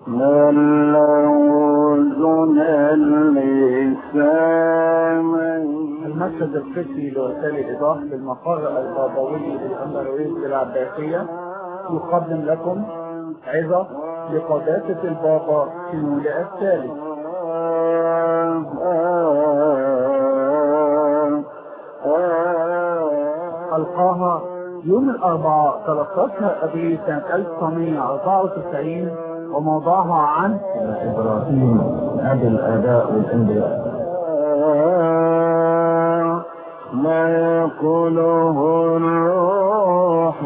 من لوزن اللسان المركز الفكري لوسائل الإيضاح بالمقر البابوي بالأمروية العباسية يقدم لكم عظة لقداسة البابا في مولى الثالث ألقاها يوم الأربعاء 13 أبريل سنة 1994 وموضوعها عن إبراهيم أبي الآباء والأنبياء ما يقوله الروح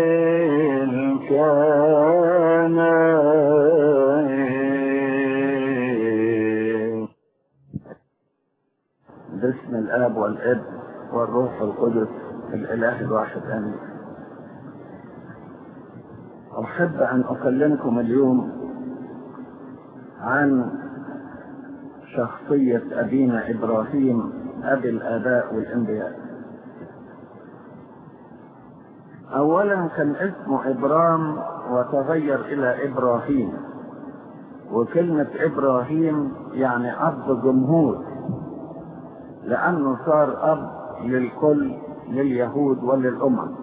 للكنائن باسم الآب والابن والروح القدس الإله الواحد آمين أحب أن أكلمكم اليوم عن شخصية أبينا إبراهيم أبي الآباء والأنبياء أولا كان اسمه إبرام وتغير إلى إبراهيم وكلمة إبراهيم يعني أب جمهور لأنه صار أب للكل لليهود وللأمم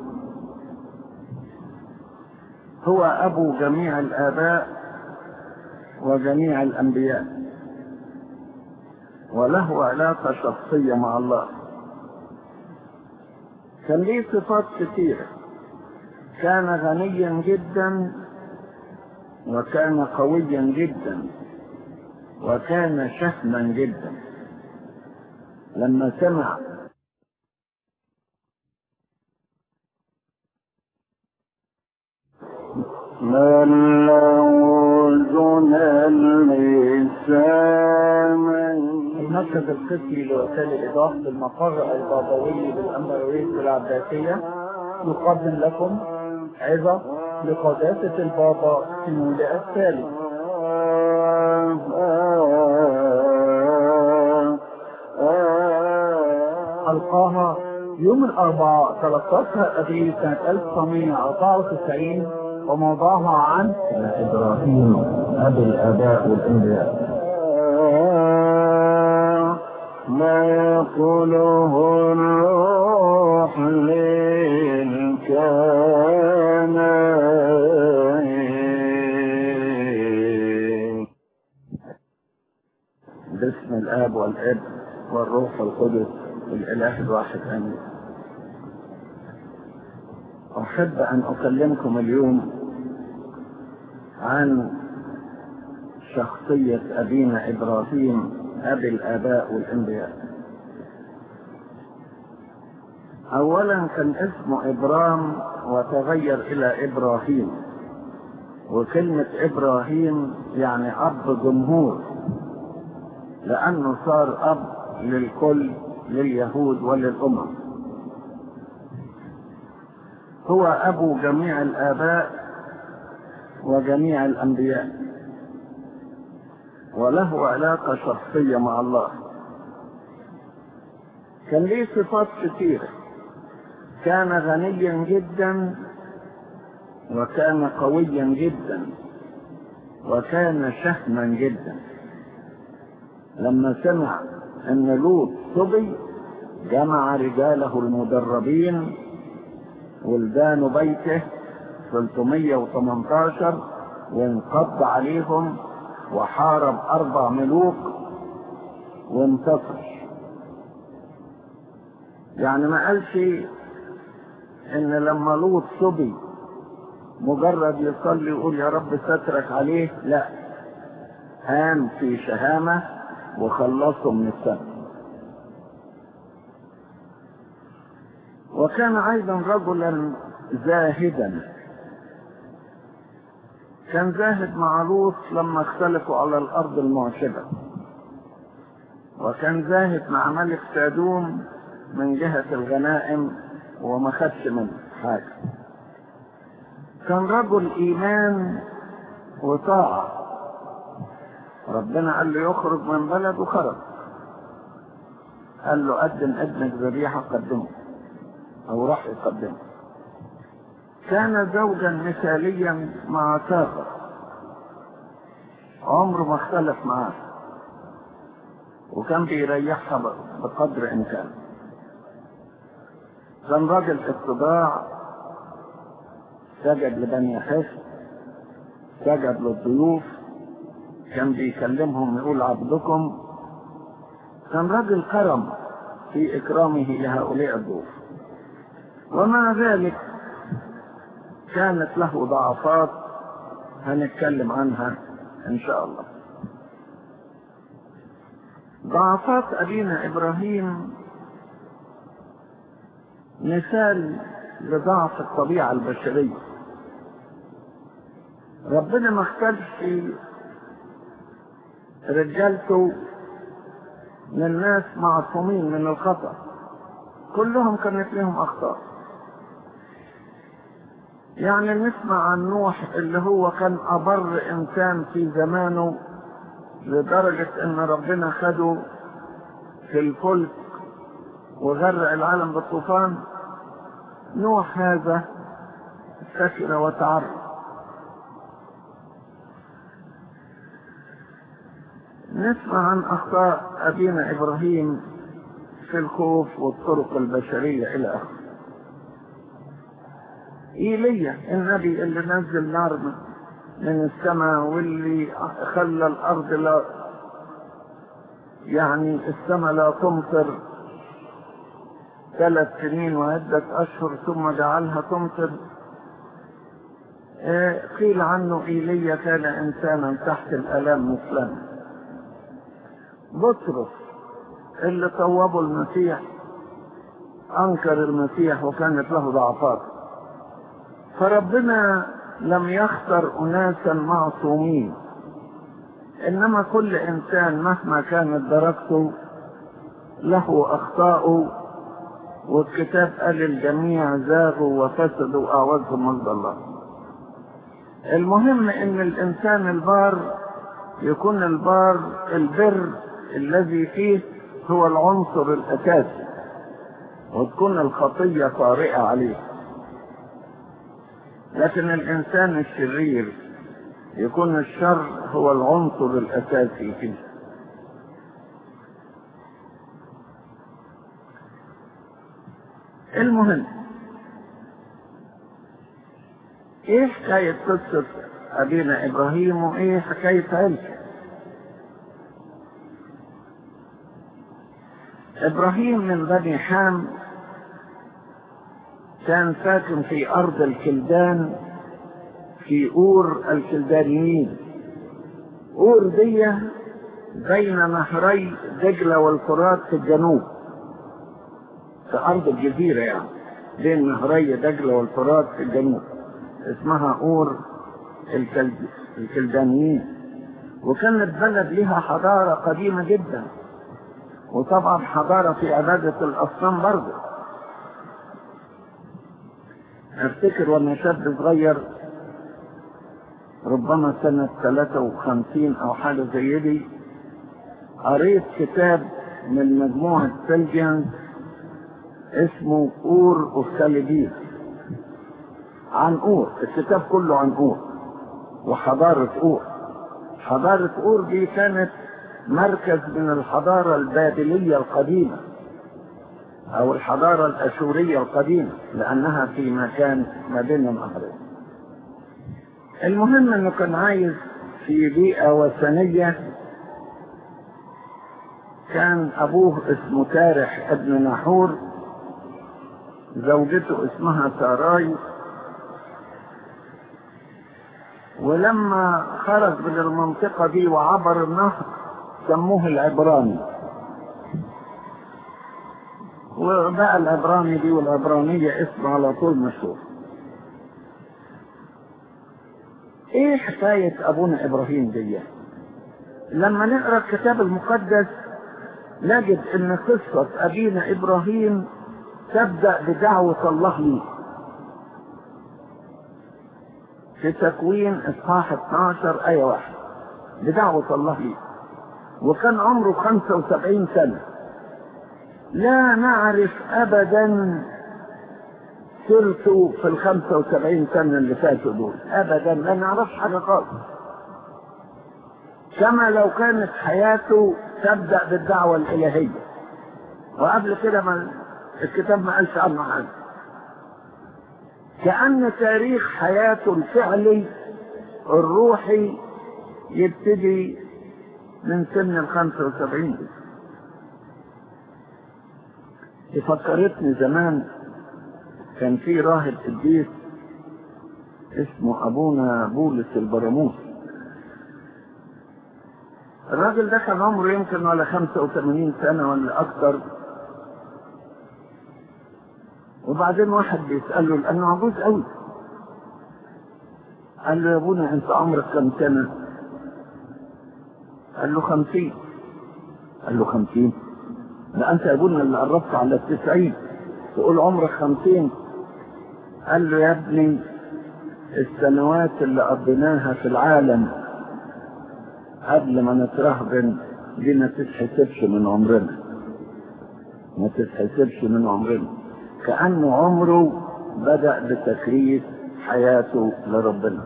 هو أبو جميع الآباء وجميع الأنبياء وله علاقة شخصية مع الله كان ليه صفات كثيرة كان غنيا جدا وكان قويا جدا وكان شهما جدا لما سمع من لوزن اللسان المركز الفكري لوسائل الإيضاح بالمقر البابوي بالأمروية العباسية يقدم لكم عظة لقداسة البابا في مولى الثالث ألقاها يوم الأربعاء 13 أبريل سنة 1994 وموضوعها عن إبراهيم أبي الآباء والأنبياء ما يقوله الروح للكنائن باسم الآب والابن والروح القدس الإله الواحد آمين أحب أن أكلمكم اليوم عن شخصية أبينا إبراهيم أبي الآباء والأنبياء أولا كان اسمه إبرام وتغير إلى إبراهيم وكلمة إبراهيم يعني أب جمهور لأنه صار أب للكل لليهود وللأمم هو أبو جميع الآباء وجميع الأنبياء وله علاقة شخصية مع الله كان ليه صفات كثيرة كان غنيا جدا وكان قويا جدا وكان شهما جدا لما سمع ان لوط صبي جمع رجاله المدربين ولدان بيته 318 وانقض عليهم وحارب أربع ملوك وانتصر يعني ما قالش إن لما لوط صبي مجرد يصلي يقول يا رب سترك عليه لا قام في شهامة وخلصه من السبت وكان أيضا رجلا زاهدا كان زاهد مع لوط لما اختلفوا على الأرض المعشبة وكان زاهد مع ملك سادوم من جهة الغنائم وما خدش منه حاجة كان رجل إيمان وطاعة ربنا قال له يخرج من بلد وخرج قال له قدم ابنك ذبيحة قدمه أو راح يقدمه كان زوجا مثاليا مع ساغر عمره ما اختلف معاه وكان بيريحها بقدر امكانه كان راجل اتباع سجد لبني حفظ سجد للضيوف كان بيكلمهم يقول عبدكم كان راجل كرم في إكرامه لهؤلاء الضيوف ومع ذلك كانت له ضعفات هنتكلم عنها إن شاء الله ضعفات أبينا إبراهيم مثال لضعف الطبيعة البشرية ربنا ما اختارش رجالته من ناس معصومين من الخطأ كلهم كانت لهم أخطاء يعني نسمع عن نوح اللي هو كان أبر إنسان في زمانه لدرجة إن ربنا خده في الفلك وغرق العالم بالطوفان نوح هذا سكن وتعرض نسمع عن أخطاء أبينا إبراهيم في الخوف والطرق البشرية إلى آخره إيليا النبي اللي نزل نار من السماء واللي خلى الأرض لا يعني السماء لا تمطر ثلاث سنين وعدة أشهر ثم جعلها تمطر قيل عنه إيليا كان إنسانا تحت الآلام مثلنا بطرس اللي طوبوا المسيح أنكر المسيح وكانت له ضعفات فربنا لم يختر أناسا معصومين إنما كل إنسان مهما كانت درجته له أخطاؤه والكتاب قال الجميع زاغوا وفسدوا وأعوذهم من الله المهم ان الانسان البار يكون البار البر الذي فيه هو العنصر الاساسي وتكون الخطية طارئة عليه لكن الانسان الشرير يكون الشر هو العنصر الاساسي فيه المهم ايه حكاية قصة ابينا ابراهيم وايه حكاية عيلته ابراهيم من بني حام كان ساكن في ارض الكلدان في اور الكلدانيين اور دي بين نهري دجلة والفرات في الجنوب في ارض الجزيرة يعني بين نهري دجلة والفرات في الجنوب اسمها اور الكلد... الكلدانيين وكانت بلد لها حضارة قديمة جدا وطبعا حضارة في عبادة الأصنام برضه افتكر وانا شاب صغير ربما سنة 53 او حاجة زي دي قريت كتاب من مجموعة سلجنز اسمه اور اوكاليديس عن اور الكتاب كله عن اور وحضارة اور حضارة اور دي كانت مركز من الحضارة البابلية القديمة او الحضارة الاشورية القديمة لانها في مكان ما بين النهرين المهم انه كان عايز في بيئة وثنية كان ابوه اسمه تارح ابن نحور زوجته اسمها ساراي ولما خرج من المنطقة دي وعبر النهر سموه العبراني وبقى العبراني دي والعبرانية اسم على طول مشهور ايه حكاية ابونا ابراهيم دي لما نقرأ الكتاب المقدس نجد ان قصة ابينا ابراهيم تبدأ بدعوة الله ليه في تكوين اصحاح 12 ايه واحد بدعوة الله ليه وكان عمره 75 سنة لا نعرف ابدا سيرته في ال 75 سنة اللي فاتوا دول ابدا لا نعرفش حاجة خالص كما لو كانت حياته تبدأ بالدعوة الإلهية وقبل كده ما الكتاب ما قالش عنه حاجة كأن تاريخ حياته الفعلي الروحي يبتدي من سن ال 75 دي فكرتني زمان كان في راهب قديس اسمه ابونا بولس البراموس الراجل ده كان عمره يمكن ولا 85 سنة ولا أكثر وبعدين واحد بيسأله لأنه عجوز قوي قال له يا ابونا أنت عمرك كم سنة؟ قال له خمسين قال له خمسين ده أنت يا ابونا اللي قربت على التسعين تقول عمرك خمسين قال له يا ابني السنوات اللي قضيناها في العالم قبل ما نترهبن دي ما تتحسبش من عمرنا ما تتحسبش من عمرنا كأنه عمره بدأ بتكريس حياته لربنا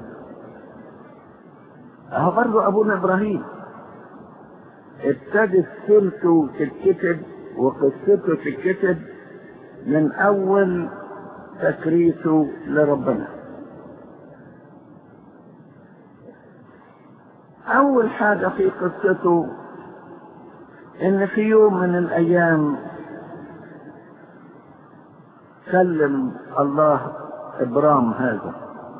اهو برضه ابونا ابراهيم ابتدت سيرته تتكتب وقصته تتكتب من اول تكريسه لربنا اول حاجة في قصته ان في يوم من الايام كلم الله ابرام هذا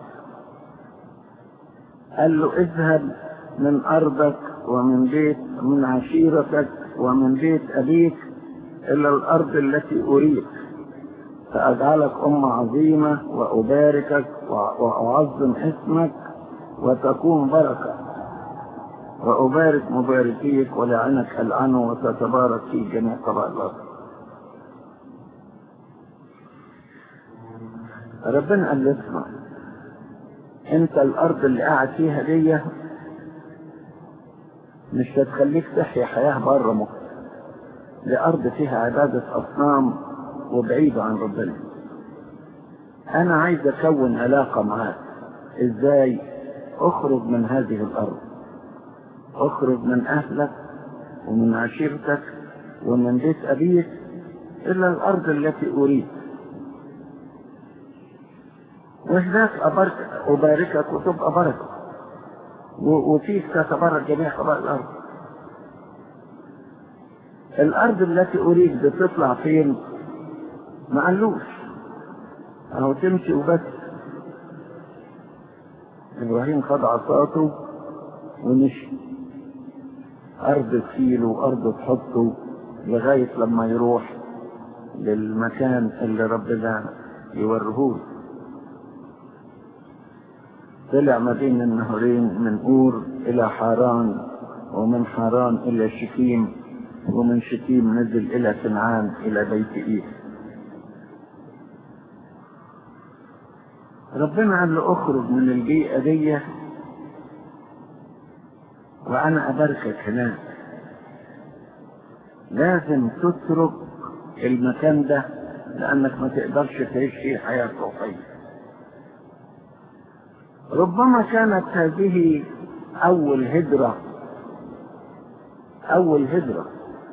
قال له اذهب من ارضك ومن بيت من عشيرتك ومن بيت ابيك الى الارض التي اريك فاجعلك امه عظيمه واباركك واعظم اسمك وتكون بركه وأبارك مباركيك ولعنك ألعنه وتتبارك في جميع قبائل الأرض ربنا قال لي اسمع انت الارض اللي قاعد فيها دي مش هتخليك تحيا حياة بره مخ دي ارض فيها عبادة اصنام وبعيدة عن ربنا انا عايز اكون علاقة معاك ازاي اخرج من هذه الارض اخرج من اهلك ومن عشيرتك ومن بيت ابيك الى الارض التي اريد وهناك أبارك أباركك وتبقى بركة وفيك تتبارك جميع قبائل الأرض الأرض التي أريد بتطلع فين ما قالوش أهو تمشي وبس إبراهيم خد عصاته ومشي أرض تشيله وأرض تحطه لغاية لما يروح للمكان اللي ربنا يورهوله طلع ما بين النهرين من أور إلى حاران ومن حاران إلى شكيم ومن شكيم نزل إلى كنعان إلى بيت إيه ربنا قال له اخرج من البيئة دي وأنا أباركك هناك لازم تترك المكان ده لأنك ما تقدرش تعيش فيه حياة روحية ربما كانت هذه أول هجرة أول هجرة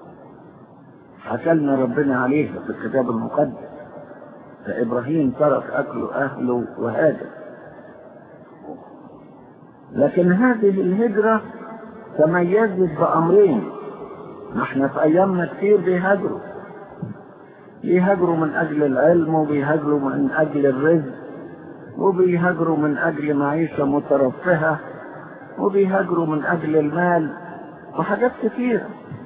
حكلنا ربنا عليها في الكتاب المقدس فإبراهيم ترك أكله أهله وهاجر لكن هذه الهجرة تميزت بأمرين نحن في أيامنا كثير بيهاجروا بيهاجروا من أجل العلم وبيهاجروا من أجل الرزق وبيهاجروا من أجل معيشة مترفهة وبيهاجروا من أجل المال وحاجات كثيرة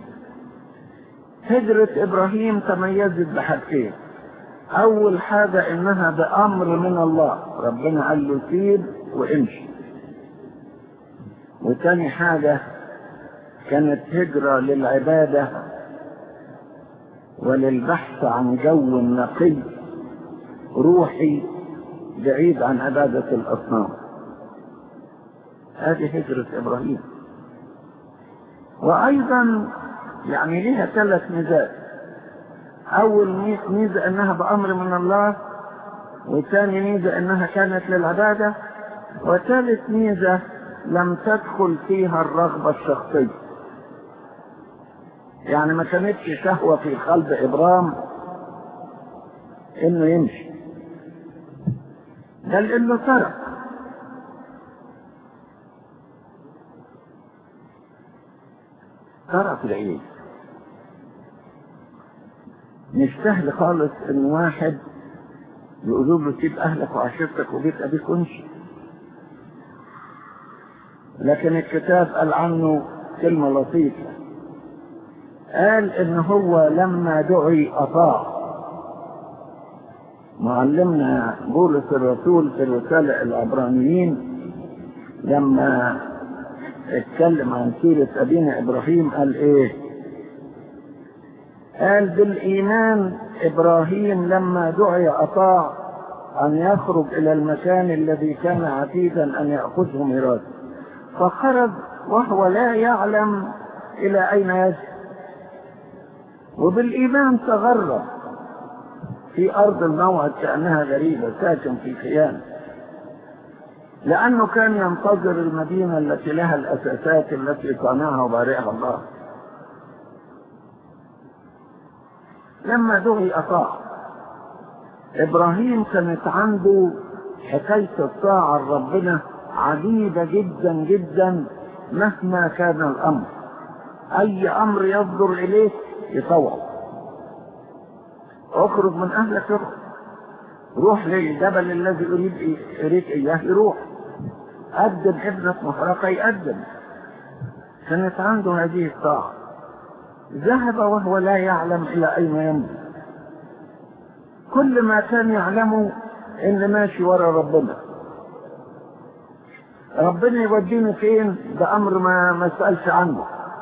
هجرة إبراهيم تميزت بحاجتين أول حاجة إنها بأمر من الله ربنا قال له سيب وامشي وتاني حاجة كانت هجرة للعبادة وللبحث عن جو نقي روحي بعيد عن عبادة الأصنام هذه هجرة إبراهيم وأيضا يعني لها ثلاث ميزات أول ميزة أنها بأمر من الله وثاني ميزة أنها كانت للعبادة وثالث ميزة لم تدخل فيها الرغبة الشخصية يعني ما كانتش شهوة في قلب إبرام إنه يمشي بل إنه ترك ترك لإيه؟ مش سهل خالص إن واحد يقولوا له سيب أهلك وعشيرتك وبيت أبيك وامشي لكن الكتاب قال عنه كلمة لطيفة قال إن هو لما دعي أطاع معلمنا بولس الرسول في رسالة العبرانيين لما اتكلم عن سيرة أبينا إبراهيم قال إيه؟ قال بالإيمان إبراهيم لما دعي أطاع أن يخرج إلى المكان الذي كان عتيدا أن يأخذه ميراث فخرج وهو لا يعلم إلى أين يذهب وبالإيمان تغرب في أرض الموعد كأنها غريبة ساكن في خيام لأنه كان ينتظر المدينة التي لها الأساسات التي صنعها وبارئها الله لما دعي أطاع إبراهيم كانت عنده حكاية الطاعة لربنا عجيبة جدا جدا مهما كان الأمر أي أمر يصدر إليه يطوع اخرج من أهلك اخرج روح للجبل الذي أريد أريد إياه يروح قدم ابنك محرقة يقدم كانت عنده هذه الطاعة ذهب وهو لا يعلم إلى أين يمضي كل ما كان يعلمه إن ماشي ورا ربنا ربنا يوديني فين ده أمر ما ما سألش عنه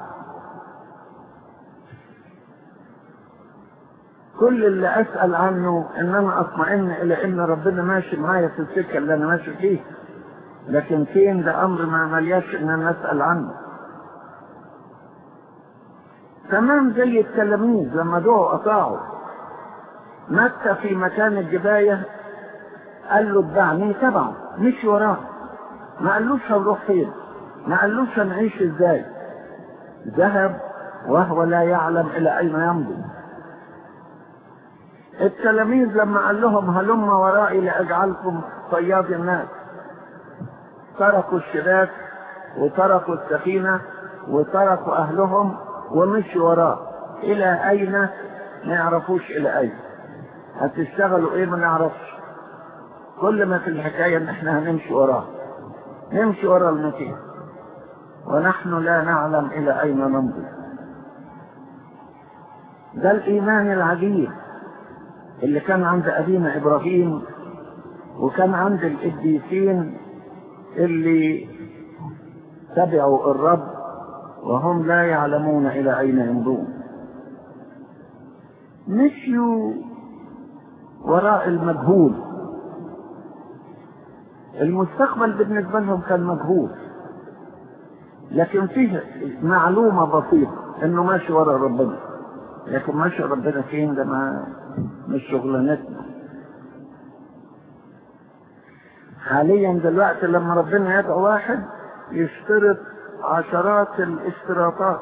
كل اللي أسأل عنه إن أنا أطمئن إلى إن ربنا ماشي معايا في السكة اللي أنا ماشي فيها لكن فين ده أمر ما ملياش إن أنا أسأل عنه تمام زي التلاميذ لما دعوا أطاعوا متى في مكان الجباية قال له اتبعني تبعه مشي وراه ما قالوش هنروح فين ما قالوش هنعيش ازاي ذهب وهو لا يعلم الى اين يمضي التلاميذ لما قال لهم هلم ورائي لاجعلكم صياد الناس تركوا الشباك وتركوا السفينة وتركوا اهلهم ومشوا وراه الى اين ما يعرفوش الى اين هتشتغلوا ايه ما نعرفش كل ما في الحكاية ان احنا هنمشي وراه نمشي ورا المسيح ونحن لا نعلم الى اين نمضي ده الايمان العجيب اللي كان عند ابينا ابراهيم وكان عند القديسين اللي تبعوا الرب وهم لا يعلمون الى اين يمضون مشيوا وراء المجهول المستقبل بالنسبة لهم كان مجهول لكن فيه معلومة بسيطة انه ماشي ورا ربنا لكن ماشي ربنا فين ده ما مش شغلانتنا حاليا دلوقتي لما ربنا يدعو واحد يشترط عشرات الاشتراطات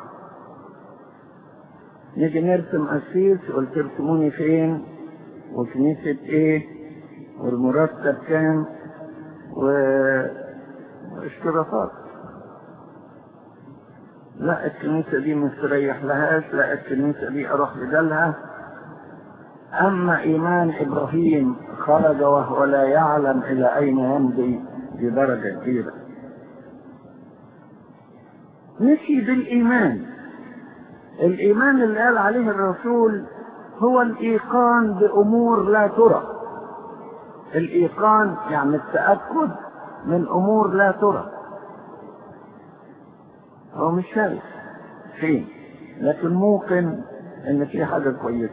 نيجي نرسم قسيس يقول ترسموني فين وكنيسة ايه والمرتب كام واشتراطات لا الكنيسة دي مستريح لهاش لا الكنيسة دي اروح بدلها اما ايمان ابراهيم خرج وهو لا يعلم الى اين يمضي بدرجة كبيرة مشي بالايمان الايمان اللي قال عليه الرسول هو الايقان بامور لا ترى الايقان يعني التاكد من امور لا ترى هو مش شايف فين لكن موقن ان في حاجه كويسه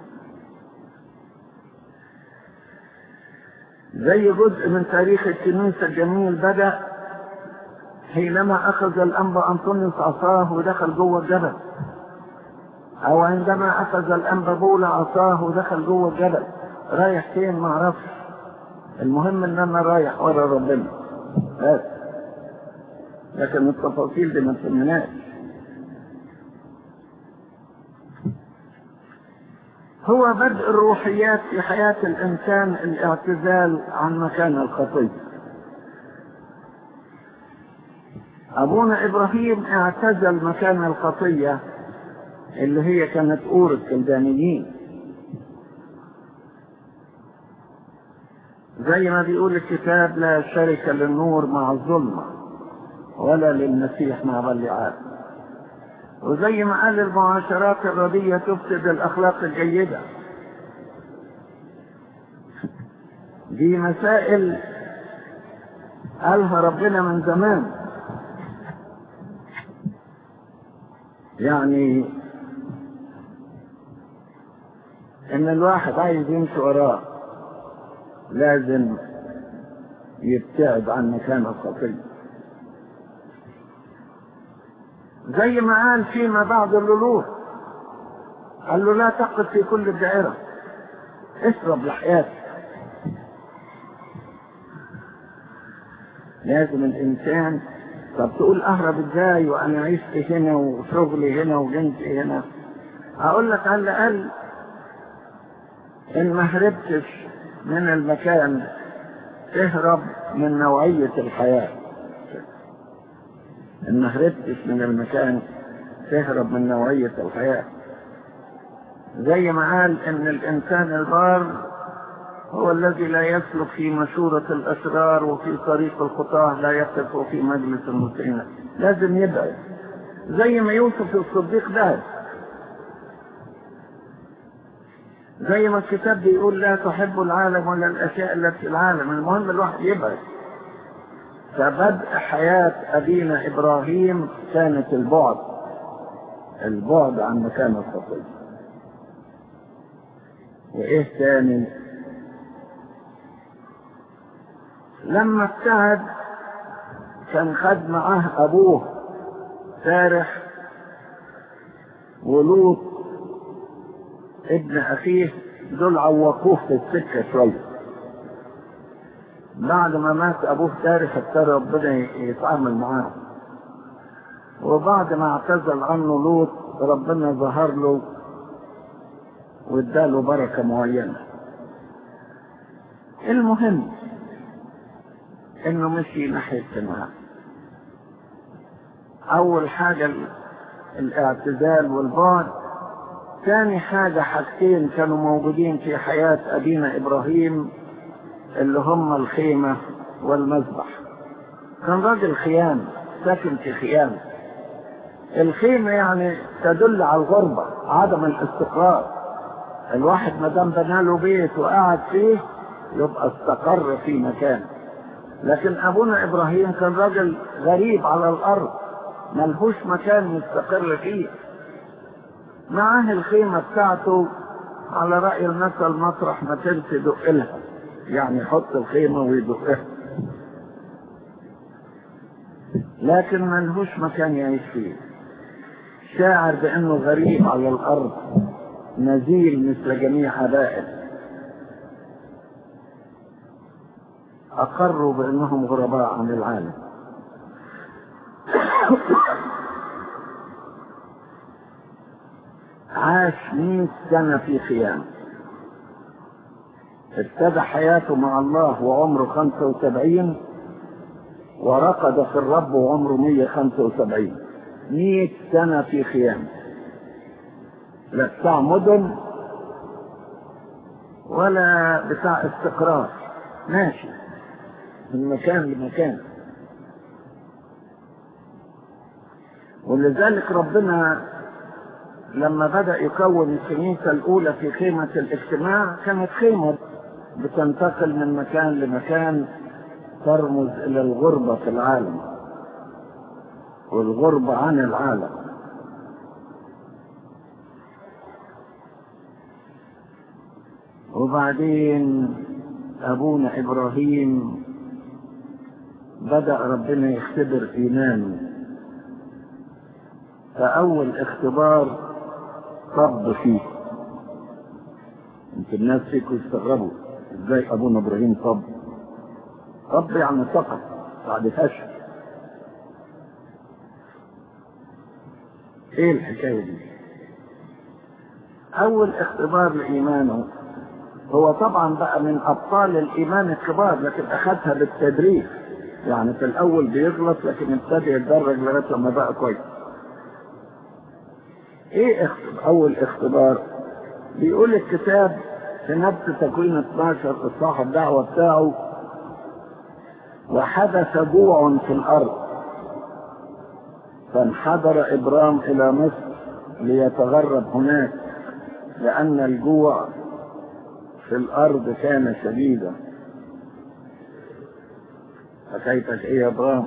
زي جزء من تاريخ الكنيسه الجميل بدا حينما اخذ الانبا انطونيوس عصاه ودخل جوه الجبل او عندما اخذ الانبا بولا عصاه ودخل جوه الجبل رايح فين ما اعرفش المهم ان انا رايح ورا ربنا بس لكن التفاصيل دي ما تهمناش هو بدء الروحيات في حياة الإنسان الاعتزال عن مكان الخطية أبونا إبراهيم اعتزل مكان الخطية اللي هي كانت أور الكلدانيين زي ما بيقول الكتاب لا شركة للنور مع الظلمة ولا للمسيح مع بلعات وزي ما قال المعاشرات الردية تفسد الأخلاق الجيدة دي مسائل قالها ربنا من زمان يعني ان الواحد عايز يمشي وراه لازم يبتعد عن مكان الخطيه زي ما قال فيما بعد اللولوح قال له لا تقف في كل الدائرة اشرب لحياتك لازم الإنسان طب تقول أهرب إزاي وأنا عشت هنا وشغلي هنا وجنتي هنا أقول لك على الأقل إن ما هربتش من المكان تهرب من نوعية الحياة إن ما هربتش من المكان تهرب من نوعية الحياة زي ما قال إن الإنسان البار هو الذي لا يسلك في مشورة الأشرار وفي طريق الخطاة لا يقف في مجلس المسلمين لازم يبعد زي ما يوسف الصديق ده زي ما الكتاب بيقول لا تحب العالم ولا الأشياء التي في العالم المهم الواحد يبعد فبدء حياة أبينا إبراهيم كانت البعد البعد عن مكان الخطية وإيه تاني لما ابتعد كان خد معاه أبوه سارح ولوط ابن أخيه دول عوقوه في السكة شوية بعد ما مات أبوه سارح ابتدى ربنا يتعامل معاه وبعد ما اعتزل عنه لوط ربنا ظهر له واداله بركة معينة المهم انه مشي ناحية كنعان اول حاجة الاعتزال والبعد ثاني حاجة حاجتين كانوا موجودين في حياة ابينا ابراهيم اللي هم الخيمة والمذبح كان راجل خيام ساكن في خيام الخيمة يعني تدل على الغربة عدم الاستقرار الواحد ما دام بنى له بيت وقعد فيه يبقى استقر في مكان لكن ابونا ابراهيم كان راجل غريب على الارض ملهوش مكان مستقر فيه معاه الخيمة بتاعته على رأي المثل مطرح ما ترسي دق لها يعني يحط الخيمة ويدقها لكن ملهوش مكان يعيش فيه شاعر بانه غريب على الارض نزيل مثل جميع ابائه اقروا بانهم غرباء عن العالم عاش مئة سنة في خيام ابتدى حياته مع الله وعمره خمسة وسبعين ورقد في الرب وعمره مية خمسة وسبعين مئة سنة في خيام لا بتاع مدن ولا بتاع استقرار ماشي من مكان لمكان ولذلك ربنا لما بدأ يكون الكنيسة الأولى في خيمة الاجتماع كانت خيمة بتنتقل من مكان لمكان ترمز إلى الغربة في العالم والغربة عن العالم وبعدين أبونا إبراهيم بدأ ربنا يختبر إيمانه فأول اختبار صب فيه يمكن الناس فيكم يستغربوا ازاي ابونا ابراهيم صب صب يعني سقط بعد فشل ايه الحكاية دي اول اختبار لايمانه هو طبعا بقى من ابطال الايمان الكبار لكن اخذها بالتدريج يعني في الاول بيغلط لكن ابتدى يتدرج لغايه لما بقى كويس ايه اخت- اول اختبار بيقول الكتاب في نفس تكوين 12 في صاحب الدعوه بتاعه وحدث جوع في الارض فانحدر ابرام الى مصر ليتغرب هناك لان الجوع في الارض كان شديدا حكايتك ايه يا ابرام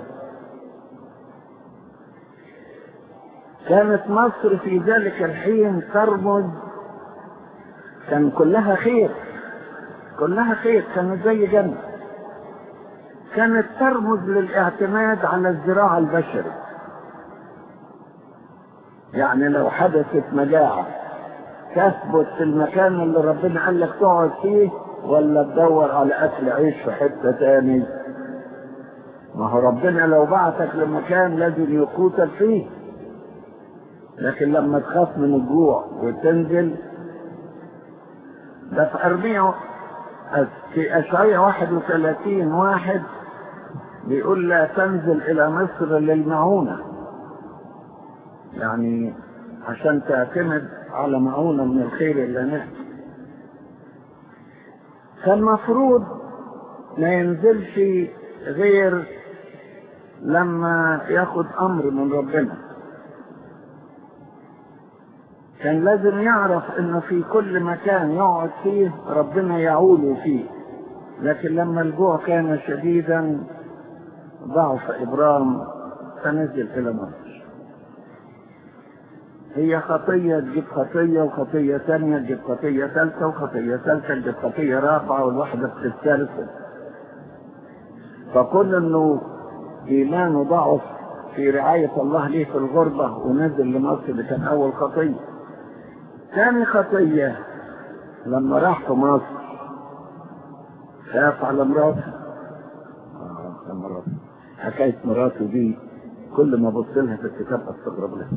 كانت مصر في ذلك الحين ترمز كان كلها خير كلها خير كانت زي جنة كانت ترمز للاعتماد على الزراعة البشري يعني لو حدثت مجاعة تثبت في المكان اللي ربنا قال لك تقعد فيه ولا تدور على اكل عيش في حتة تاني ما هو ربنا لو بعتك لمكان لازم يقوتك فيه لكن لما تخاف من الجوع وتنزل ده في أرمية في أشعية 31 واحد بيقول لا تنزل إلى مصر للمعونة يعني عشان تعتمد على معونة من الخير اللي هناك فالمفروض ما ينزلش غير لما ياخد أمر من ربنا كان لازم يعرف انه في كل مكان يقعد فيه ربنا يعول فيه لكن لما الجوع كان شديدا ضعف ابرام فنزل الى مصر هي خطية تجيب خطية وخطية ثانية تجيب خطية ثالثة وخطية ثالثة تجيب خطية رابعة والواحدة بتتسلسل فكون انه ايمانه ضعف في رعاية الله ليه في الغربة ونزل لمصر دي كان اول خطية ثاني خطية لما راح في مصر خاف على مراته آه على مراته حكاية مراته دي كل ما ابص لها في الكتاب استغرب لها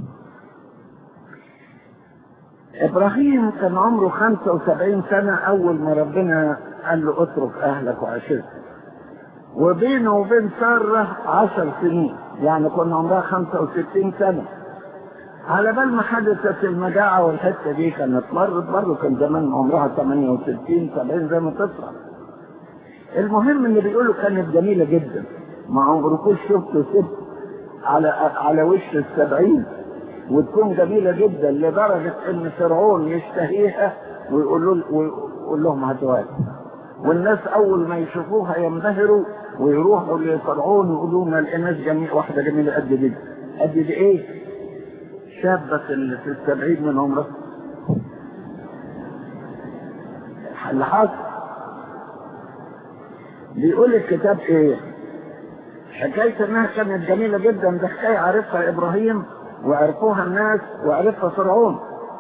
ابراهيم كان عمره 75 سنة اول ما ربنا قال له اترك اهلك وعشيرتك وبينه وبين سارة عشر سنين يعني كنا عمرها 65 سنة على بال ما حدثت المجاعة والحتة دي كانت مرت برضه كان زمان عمرها 68 70 زي ما تطلع المهم ان بيقولوا كانت جميلة جدا ما عمركوش شفتوا ست على على وش السبعين وتكون جميلة جدا لدرجة ان فرعون يشتهيها ويقول له ويقول لهم هاتوها والناس اول ما يشوفوها ينبهروا ويروحوا لفرعون يقولوا ما لقيناش جميل واحدة جميلة قد دي قد دي ايه؟ شابة في في السبعين من عمرها اللي حصل بيقول الكتاب ايه حكاية انها كانت جميلة جدا ده حكاية عرفها ابراهيم وعرفوها الناس وعرفها فرعون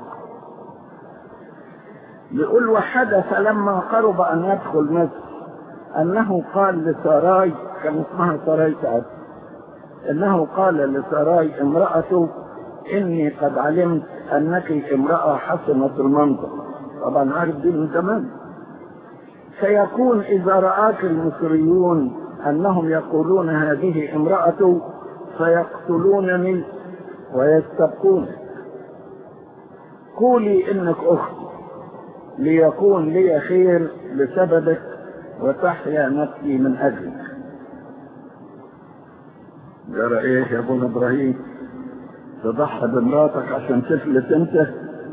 بيقول وحدث لما قرب ان يدخل مصر انه قال لساراي كان اسمها ساراي ساعتها انه قال لساراي امرأته اني قد علمت انك امرأة حسنة المنطق طبعا عارف دي من زمان سيكون اذا رآك المصريون انهم يقولون هذه امرأة فيقتلونني ويستبقون قولي انك اختي ليكون لي خير بسببك وتحيا نفسي من اجلك جرى ايه يا ابونا ابراهيم تضحى بمراتك عشان تفلت انت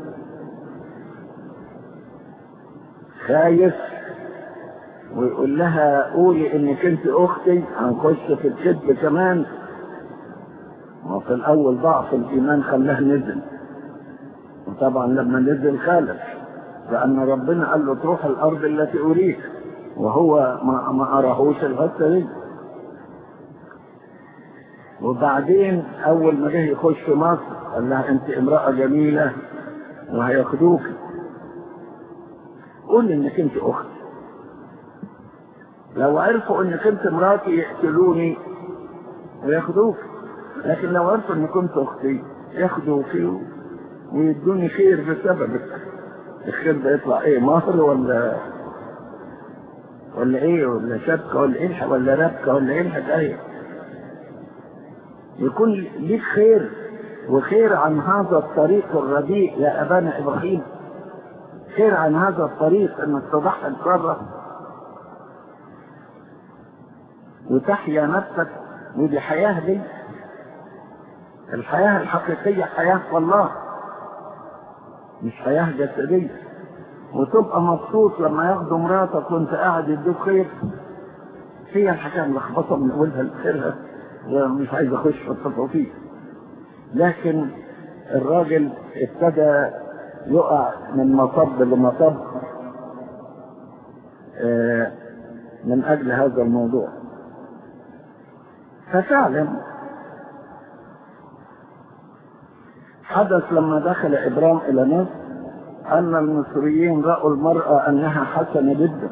خايف ويقول لها قولي انك انت اختي هنخش في الكذب كمان ما في الاول ضعف الايمان خلاه نزل وطبعا لما نزل خالف لان ربنا قال له تروح الارض التي اريك وهو ما, ما اراهوش الحته دي وبعدين اول ما جه يخش مصر قال لها انت امراه جميله وهياخدوك قول انك انت اختي لو عرفوا انك انت مراتي يقتلوني وياخدوك لكن لو عرفوا انك كنت اختي ياخدوا فيه ويدوني خير بسببك الخير ده يطلع ايه مهر ولا ولا ايه ولا شبكه ولا ايه ولا ربكه ولا ايه الحكايه يكون ليك خير وخير عن هذا الطريق الرديء يا ابانا ابراهيم خير عن هذا الطريق انك تضحي بره وتحيا نفسك ودي حياه دي الحياه الحقيقيه حياه والله مش حياه جسديه وتبقى مبسوط لما ياخدوا مراتك وانت قاعد يدوك خير هي الحكايه ملخبطه من اولها لاخرها ومش عايز اخش في التفاصيل لكن الراجل ابتدى يقع من مطب لمطب آه من اجل هذا الموضوع ففعلا حدث لما دخل ابرام الى مصر ان المصريين راوا المراه انها حسنه جدا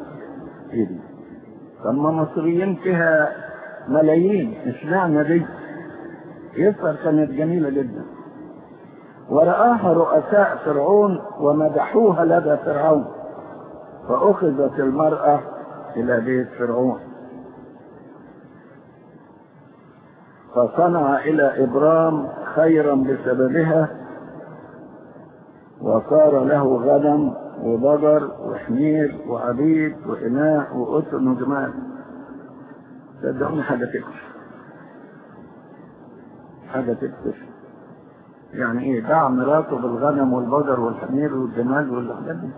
ثم مصريين فيها ملايين اشمعنى دي يسأل كانت جميلة جدا ورآها رؤساء فرعون ومدحوها لدى فرعون فأخذت المرأة إلى بيت فرعون فصنع إلى إبرام خيرا بسببها وصار له غنم وبقر وحمير وعبيد وإناء وأسن وجمال صدقوني حاجة تكشف حاجة تكشف يعني ايه باع مراته بالغنم والبقر والحمير والجمال والحاجات دي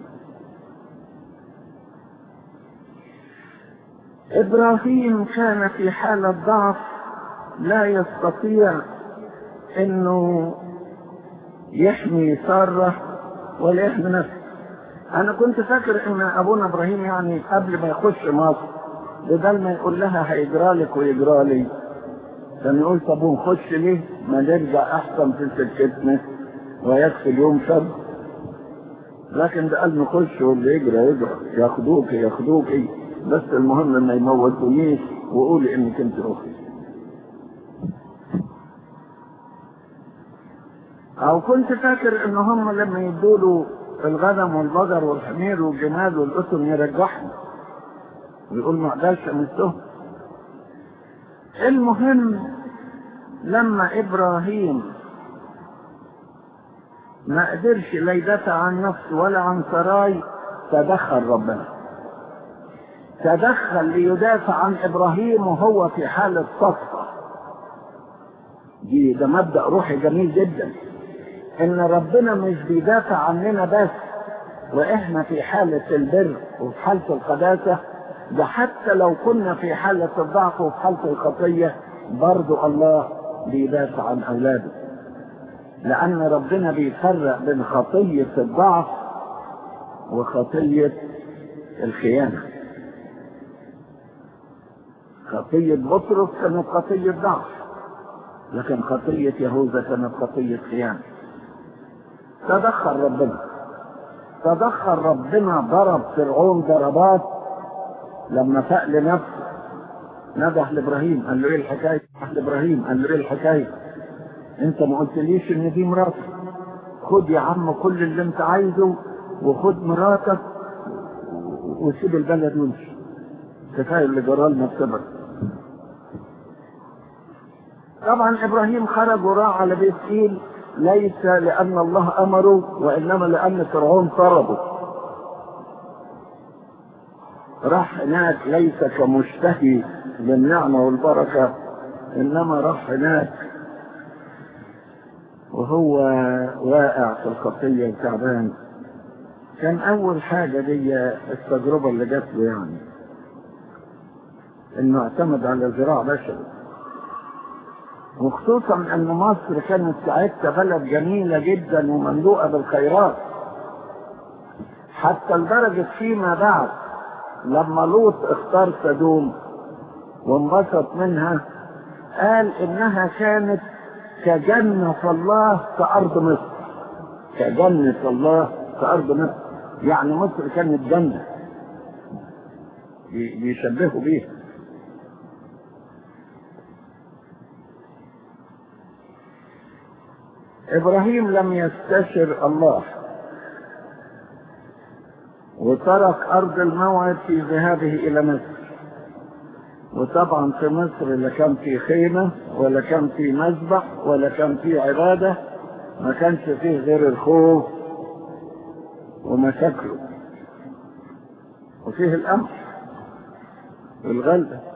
ابراهيم كان في حالة ضعف لا يستطيع انه يحمي سارة ولا يحمي نفسه انا كنت فاكر ان ابونا ابراهيم يعني قبل ما يخش مصر بدل ما يقول لها هيجرالك ويجرالي كان يقول طب ونخش ليه ما نرجع احسن في سكتنا ويكفي اليوم شر لكن ده قال نخش واللي يجرى يجرى ياخدوك ياخدوك بس المهم ما يموتونيش وقولي انك انت اختي او كنت فاكر ان هم لما يدوا له الغنم والبقر والحمير والجمال والاسم يرجعهم ويقول ما اقدرش امسهم المهم لما ابراهيم ما قدرش لا يدافع عن نفسه ولا عن سراي تدخل ربنا تدخل ليدافع عن ابراهيم وهو في حالة صفقة دي ده مبدأ روحي جميل جدا ان ربنا مش بيدافع عننا بس واحنا في حالة البر وفي حالة القداسة ده حتى لو كنا في حالة الضعف وفي حالة الخطية برضو الله بيدافع عن أولاده لأن ربنا بيفرق بين خطية الضعف وخطية الخيانة خطية بطرس كانت خطية ضعف لكن خطية يهوذا كانت خطية خيانة تدخل ربنا تدخل ربنا ضرب فرعون ضربات لما فاق لنفسه نده لابراهيم قال له ايه الحكايه؟ راح لابراهيم قال له ايه الحكايه؟ انت ما قلتليش ان دي مراتك خد يا عم كل اللي انت عايزه وخد مراتك وسيب البلد وامشي كفايه اللي جرى لنا بسبب طبعا ابراهيم خرج وراح على بيت ايل ليس لان الله امره وانما لان فرعون طلبه راح هناك ليس كمشتهي للنعمة والبركة إنما راح هناك وهو واقع في الخطية وتعبان كان أول حاجة دي التجربة اللي جات له يعني إنه اعتمد على زراع بشري وخصوصا أن مصر كانت ساعتها بلد جميلة جدا ومملوءة بالخيرات حتى لدرجة فيما بعد لما لوط اختار سدوم وانبسط منها قال انها كانت كجنة الله كأرض مصر كجنة الله كأرض مصر يعني مصر كانت جنة بيشبهوا بيها ابراهيم لم يستشر الله وترك ارض الموعد في ذهابه الى مصر وطبعا في مصر لا كان في خيمه ولا كان في مذبح ولا كان في عباده ما كانش فيه غير الخوف ومشاكله وفيه الامر والغلبه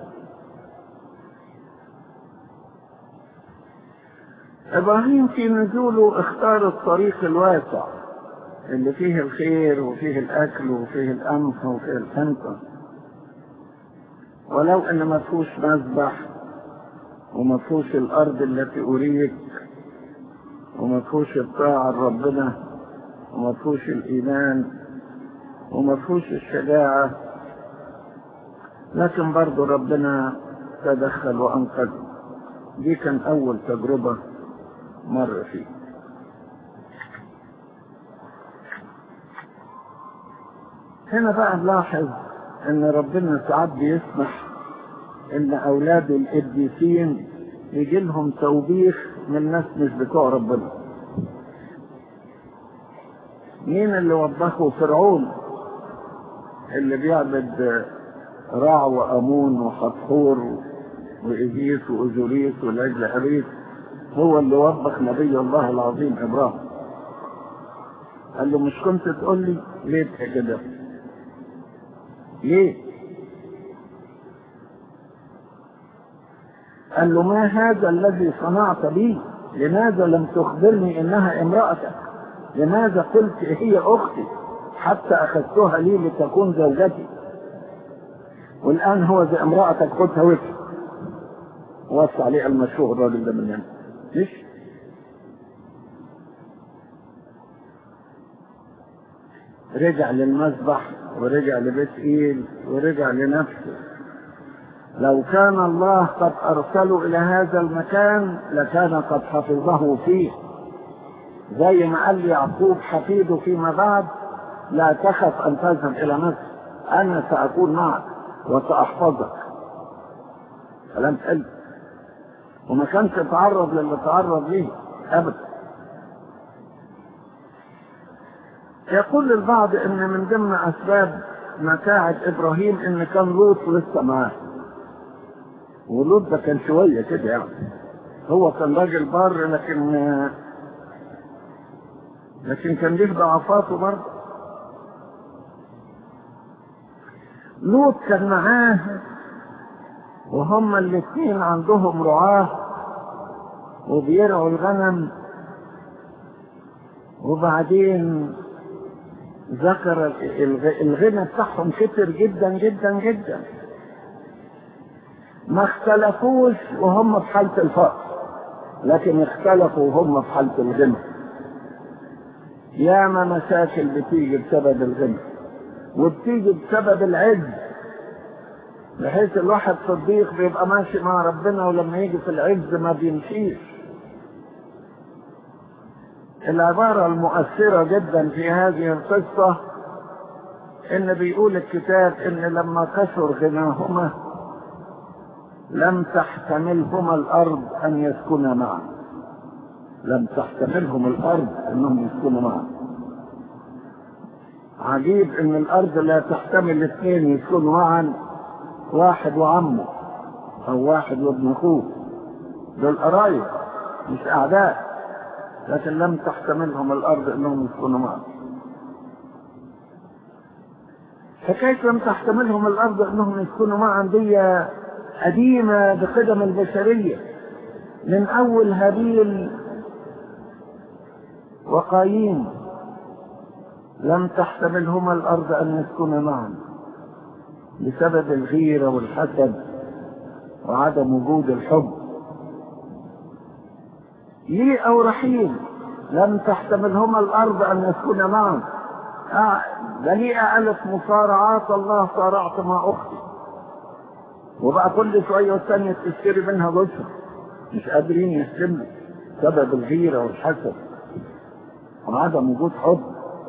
ابراهيم في نزوله اختار الطريق الواسع اللي فيه الخير وفيه الاكل وفيه القمح وفيه الحنطه ولو ان ما فيهوش مذبح وما فيهوش الارض التي اريد وما فيهوش الطاعه لربنا وما فيهوش الايمان وما فيهوش الشجاعه لكن برضه ربنا تدخل وانقذ دي كان اول تجربه مر فيه هنا بقى نلاحظ ان ربنا ساعات بيسمح ان اولاده القديسين يجي لهم توبيخ من ناس مش بتوع ربنا مين اللي وبخه فرعون اللي بيعبد رع وامون وحتحور وايزيس واوزوريس والعجل عريس هو اللي وبخ نبي الله العظيم ابراهيم قال له مش كنت تقول لي ليه كده ليه قال له ما هذا الذي صنعت بي لماذا لم تخبرني انها امرأتك لماذا قلت هي اختي حتى اخذتها لي لتكون زوجتي والان هو زي امرأتك خدها وجهي وصى عليه المشهور الراجل ده من هنا مش رجع للمذبح ورجع لبيت ايل ورجع لنفسه لو كان الله قد ارسله الى هذا المكان لكان قد حفظه فيه زي ما قال لي يعقوب حفيده فيما بعد لا تخف ان تذهب الى مصر انا ساكون معك وساحفظك كلام حلو وما كانش يتعرض للي تعرض ليه ابدا يقول البعض ان من ضمن اسباب متاعب ابراهيم ان كان لوط لسه معاه ولوط ده كان شويه كده يعني هو كان راجل بار لكن لكن كان ليه ضعفاته برضه لوط كان معاه وهما الاثنين عندهم رعاه وبيرعوا الغنم وبعدين ذكر الغنى بتاعهم كتر جدا جدا جدا ما اختلفوش وهم في حالة الفقر لكن اختلفوا وهم في حالة الغنى ياما مشاكل بتيجي بسبب الغنى وبتيجي بسبب العز بحيث الواحد صديق بيبقى ماشي مع ربنا ولما يجي في العز ما بيمشيش العبارة المؤثرة جدا في هذه القصة ان بيقول الكتاب ان لما كثر غناهما لم تحتملهما الارض ان يسكنا معا لم تحتملهم الارض انهم يسكنوا معا عجيب ان الارض لا تحتمل اثنين يسكنوا معا واحد وعمه او واحد وابن اخوه دول قرايب مش اعداء لكن لم تحتملهم الارض انهم يسكنوا معا فكيف لم تحتملهم الارض انهم يسكنوا معا دي قديمة بقدم البشرية من اول هابيل وقايين لم تحتملهما الارض ان يسكنا معا بسبب الغيرة والحسد وعدم وجود الحب ليه او رحيل لم تحتملهما الارض ان يسكنا معا آه ده ليه قالت مصارعات الله صارعت مع اختي وبقى كل شويه والثانيه تشتري منها جزء مش قادرين يسلموا سبب الغيره والحسد وعدم وجود حب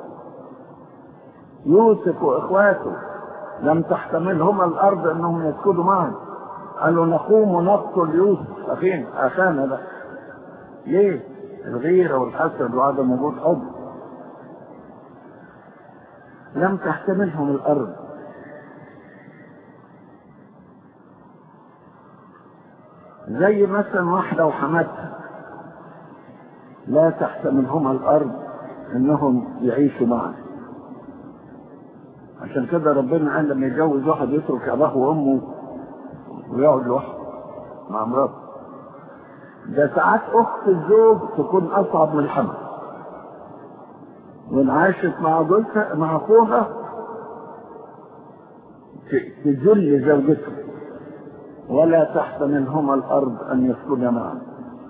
يوسف واخواته لم تحتملهما الارض انهم يسكنوا معا قالوا نقوم ونقتل يوسف اخينا اخانا ده ليه الغيرة والحسد وعدم وجود حب لم تحتملهم الأرض زي مثلا واحدة وحماتها لا تحتملهما الأرض إنهم يعيشوا معا عشان كده ربنا قال لما يتجوز واحد يترك أباه وأمه ويقعد لوحده مع مراته ده ساعات أخت الزوج تكون أصعب من الحمل وإن عاشت مع جوزها مع أخوها تذل زوجته ولا تحتملهما الأرض أن يسكن معا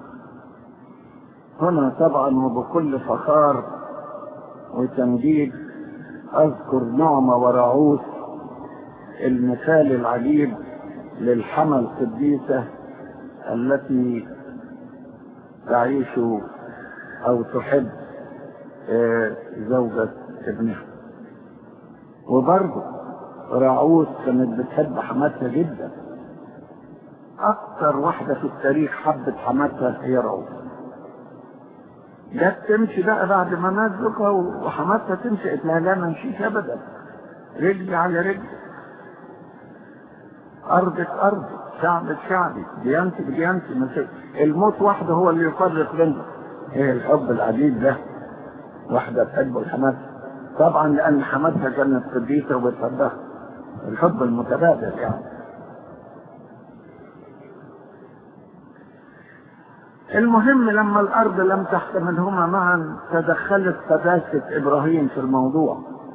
هنا طبعا وبكل فخار وتمجيد أذكر نعمة ورعوس المثال العجيب للحمى القديسة التي تعيش أو تحب زوجة ابنها وبرضه رعوس كانت بتحب حماتها جدا أكثر واحدة في التاريخ حبت حماتها هي رعوس جت تمشي بقى بعد ما مات زوجها وحماتها تمشي قالت لها لا ما نمشيش ابدا رجلي على رجلي ارضك ارضي شعبك شعبي ديانتك ديانتي الموت وحده هو اللي يفرق بيننا ايه الحب العجيب ده واحدة تحب الحماتها طبعا لان حماتها كانت قديسة وبتحبها الحب المتبادل يعني المهم لما الارض لم تحتملهما معا تدخلت قداسة ابراهيم في الموضوع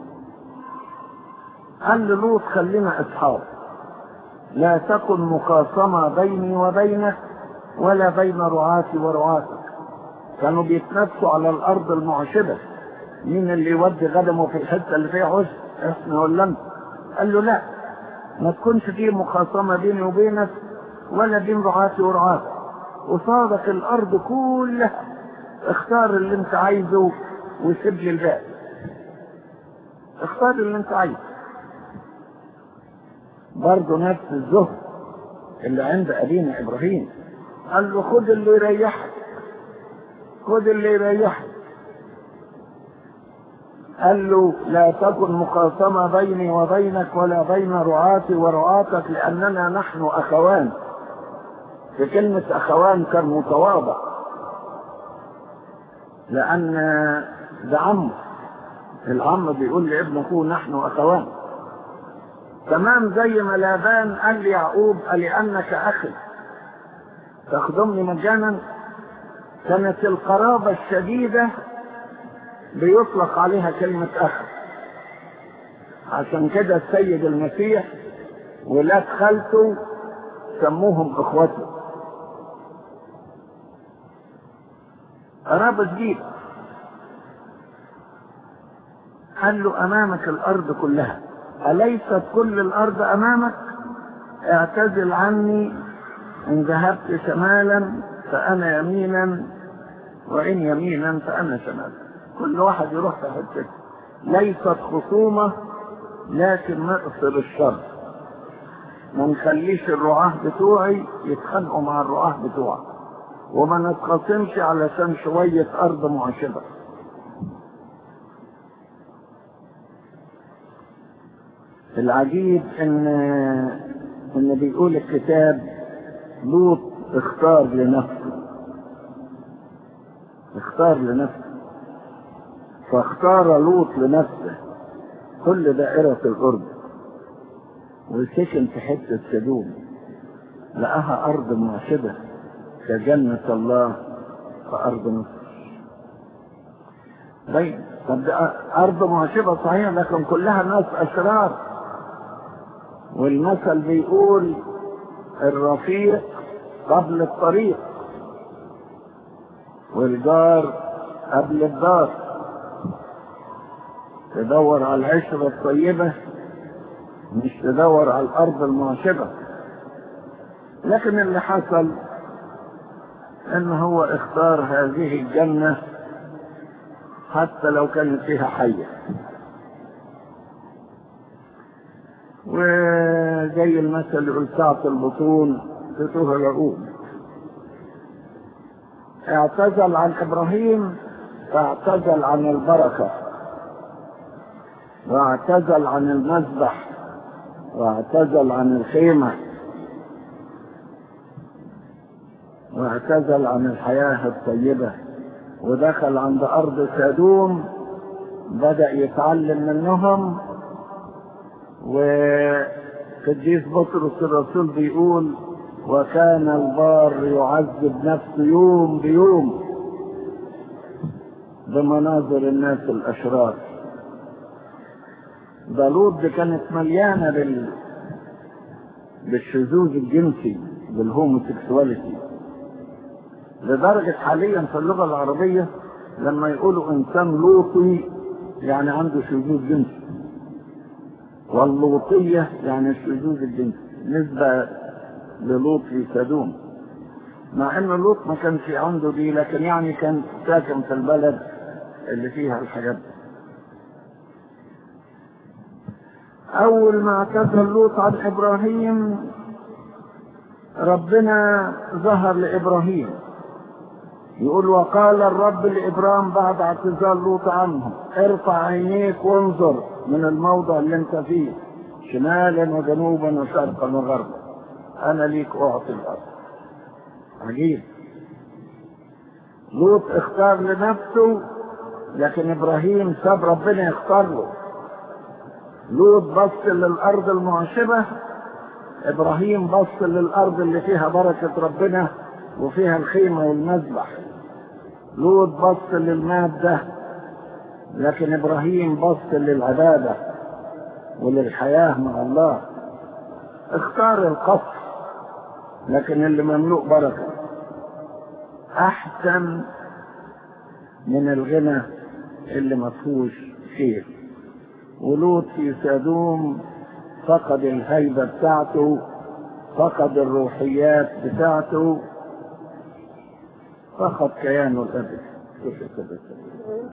قال للوط خلينا اصحاب لا تكن مخاصمة بيني وبينك ولا بين رعاتي ورعاتك كانوا بيتنافسوا على الارض المعشبة مين اللي يودي غنمه في الحتة اللي فيها عشب احنا ولا انت قال له لا ما تكونش فيه مخاصمة بيني وبينك ولا بين رعاتي ورعاتك وصادك الارض كلها اختار اللي انت عايزه وسيب لي الباقي اختار اللي انت عايزه برضه نفس الزهد اللي عند ابينا ابراهيم قال له خد اللي يريحك خد اللي يريحك قال له لا تكن مخاصمة بيني وبينك ولا بين رعاتي ورعاتك لأننا نحن أخوان في كلمة أخوان كان متواضع لأن ده عم العم بيقول لابن أخوه نحن أخوان تمام زي ما لابان قال ليعقوب لأنك أخي تخدمني مجانا كانت القرابة الشديدة بيطلق عليها كلمة أخ عشان كده السيد المسيح ولاد خالته سموهم اخوته قرابة جديدة قال له امامك الارض كلها اليست كل الارض امامك اعتزل عني ان ذهبت شمالا فانا يمينا وان يمينا فانا شمالا كل واحد يروح في حته ليست خصومه لكن نقصر الشر ما نخليش الرعاة بتوعي يتخانقوا مع الرعاة بتوعك وما نتخاصمش علشان شوية أرض معشبة العجيب ان ان بيقول الكتاب لوط اختار لنفسه اختار لنفسه فاختار لوط لنفسه كل دائرة الأرض وسكن في حتة سدوم لقاها أرض معشبة كجنة الله في أرض مصر طيب طب ده أرض معشبة صحيح لكن كلها ناس أشرار والمثل بيقول الرفيق قبل الطريق والجار قبل الدار تدور على العشرة الطيبة مش تدور على الأرض المعشبة لكن اللي حصل ان هو اختار هذه الجنة حتى لو كانت فيها حية وزي المثل يقول ساعة البطون تتوه العقول اعتزل عن ابراهيم فاعتزل عن البركة واعتزل عن المذبح واعتزل عن الخيمة واعتزل عن الحياة الطيبة ودخل عند أرض سادوم بدأ يتعلم منهم وقديس بطرس الرسول بيقول وكان البار يعذب نفسه يوم بيوم بمناظر الناس الأشرار ده لوط دي كانت مليانة بال... بالشذوذ الجنسي بالهوموسيكسواليتي لدرجة حاليا في اللغة العربية لما يقولوا إنسان لوطي يعني عنده شذوذ جنسي واللوطية يعني الشذوذ الجنسي نسبة للوط في سدوم مع ان لوط ما كانش عنده دي لكن يعني كان ساكن في البلد اللي فيها الحاجات دي اول ما اعتزل لوط عن ابراهيم ربنا ظهر لابراهيم يقول وقال الرب لابراهيم بعد اعتزال لوط عنه ارفع عينيك وانظر من الموضع اللي انت فيه شمالا وجنوبا وشرقا وغربا انا ليك اعطي الارض عجيب لوط اختار لنفسه لكن ابراهيم ساب ربنا يختار له لوط بص للارض المعشبه ابراهيم بص للارض اللي فيها بركه ربنا وفيها الخيمه والمذبح لوط بص للماده لكن ابراهيم بص للعباده وللحياه مع الله اختار القصر لكن اللي مملوء بركه احسن من الغنى اللي ما فيهوش خير ولوط في سادوم فقد الهيبه بتاعته فقد الروحيات بتاعته فقد كيانه الابدي